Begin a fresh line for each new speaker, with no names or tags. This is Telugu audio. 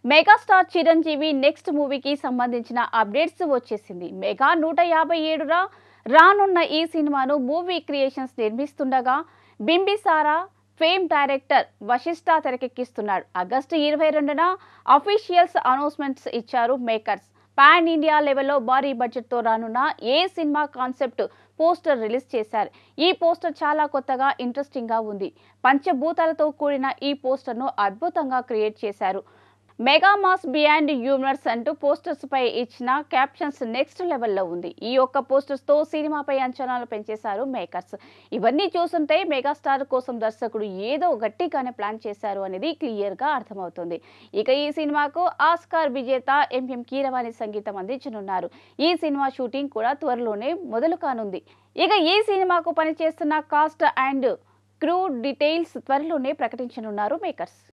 మెగాస్టార్ చిరంజీవి నెక్స్ట్ మూవీకి సంబంధించిన అప్డేట్స్ వచ్చేసింది మెగా నూట యాభై ఏడురా రానున్న ఈ సినిమాను మూవీ క్రియేషన్స్ నిర్మిస్తుండగా బింబిసారా ఫేమ్ డైరెక్టర్ వశిష్ఠ తెరకెక్కిస్తున్నాడు ఆగస్టు ఇరవై రెండున అఫీషియల్స్ అనౌన్స్మెంట్స్ ఇచ్చారు మేకర్స్ పాన్ ఇండియా లెవెల్లో భారీ బడ్జెట్తో రానున్న ఏ సినిమా కాన్సెప్ట్ పోస్టర్ రిలీజ్ చేశారు ఈ పోస్టర్ చాలా కొత్తగా ఇంట్రెస్టింగ్గా ఉంది పంచభూతాలతో కూడిన ఈ పోస్టర్ను అద్భుతంగా క్రియేట్ చేశారు మెగా మాస్ బియాండ్ యూనివర్స్ అంటూ పోస్టర్స్ పై ఇచ్చిన క్యాప్షన్స్ నెక్స్ట్ లెవెల్లో ఉంది ఈ ఒక్క పోస్టర్స్ తో సినిమాపై అంచనాలు పెంచేశారు మేకర్స్ ఇవన్నీ చూస్తుంటే మెగాస్టార్ కోసం దర్శకుడు ఏదో గట్టిగానే ప్లాన్ చేశారు అనేది క్లియర్ గా అర్థమవుతుంది ఇక ఈ సినిమాకు ఆస్కార్ విజేత ఎంఎం కీరవాణి సంగీతం అందించనున్నారు ఈ సినిమా షూటింగ్ కూడా త్వరలోనే మొదలు కానుంది ఇక ఈ సినిమాకు పనిచేస్తున్న కాస్ట్ అండ్ క్రూ డీటెయిల్స్ త్వరలోనే ప్రకటించనున్నారు మేకర్స్